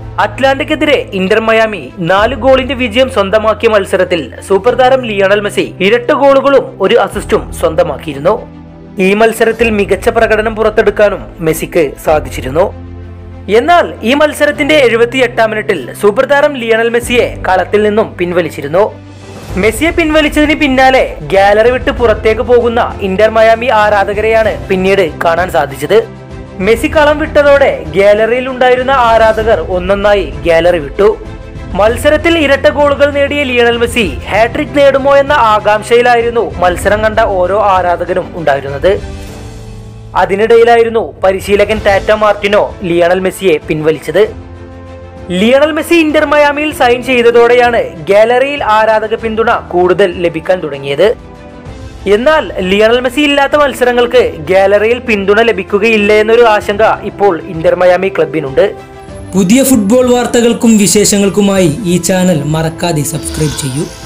അറ്റ്ലാന്റിക്കെതിരെ Inter Miami നാല് ഗോളിന്റെ വിജയം സ്വന്തമാക്കിയ മത്സരത്തിൽ സൂപ്പർ താരം ലിയണൽ മെസ്സി ഇരട്ട ഗോളുകളും ഒരു അസിസ്റ്റും സ്വന്തമാക്കിയിരുന്നു ഈ മത്സരത്തിൽ മികച്ച പ്രകടനം പുറത്തെടുക്കാനും മെസ്സിക്ക് സാധിച്ചിരുന്നു എന്നാൽ ഈ മത്സരത്തിന്റെ എഴുപത്തി എട്ടാം മിനിറ്റിൽ സൂപ്പർ താരം ലിയണൽ മെസ്സിയെ കളത്തിൽ നിന്നും പിൻവലിച്ചിരുന്നു മെസ്സിയെ പിൻവലിച്ചതിന് പിന്നാലെ ഗാലറി വിട്ട് പുറത്തേക്ക് പോകുന്ന ഇന്റർ മയാമി ആരാധകരെയാണ് പിന്നീട് കാണാൻ സാധിച്ചത് മെസ്സി കളം വിട്ടതോടെ ഗാലറിയിൽ ഉണ്ടായിരുന്ന ആരാധകർ ഒന്നൊന്നായി ഗാലറി വിട്ടു മത്സരത്തിൽ ഇരട്ട ഗോളുകൾ നേടിയ ലിയണൽ മെസ്സി ഹാട്രിക് നേടുമോ എന്ന ആകാംക്ഷയിലായിരുന്നു മത്സരം കണ്ട ഓരോ ആരാധകരും ഉണ്ടായിരുന്നത് അതിനിടയിലായിരുന്നു പരിശീലകൻ ടാറ്റ മാർട്ടിനോ ലിയണൽ മെസ്സിയെ പിൻവലിച്ചത് ലിയണൽ മെസ്സി ഇന്റർ മയാമിയിൽ സൈൻ ചെയ്തതോടെയാണ് ഗാലറിയിൽ ആരാധക പിന്തുണ കൂടുതൽ ലഭിക്കാൻ തുടങ്ങിയത് എന്നാൽ ലിയണൽ മെസ്സി ഇല്ലാത്ത മത്സരങ്ങൾക്ക് ഗാലറിയിൽ പിന്തുണ ലഭിക്കുകയില്ല എന്നൊരു ആശങ്ക ഇപ്പോൾ ഇന്റർ മയാമി ക്ലബിനുണ്ട് പുതിയ ഫുട്ബോൾ വാർത്തകൾക്കും വിശേഷങ്ങൾക്കുമായി ഈ ചാനൽ മറക്കാതെ സബ്സ്ക്രൈബ് ചെയ്യൂ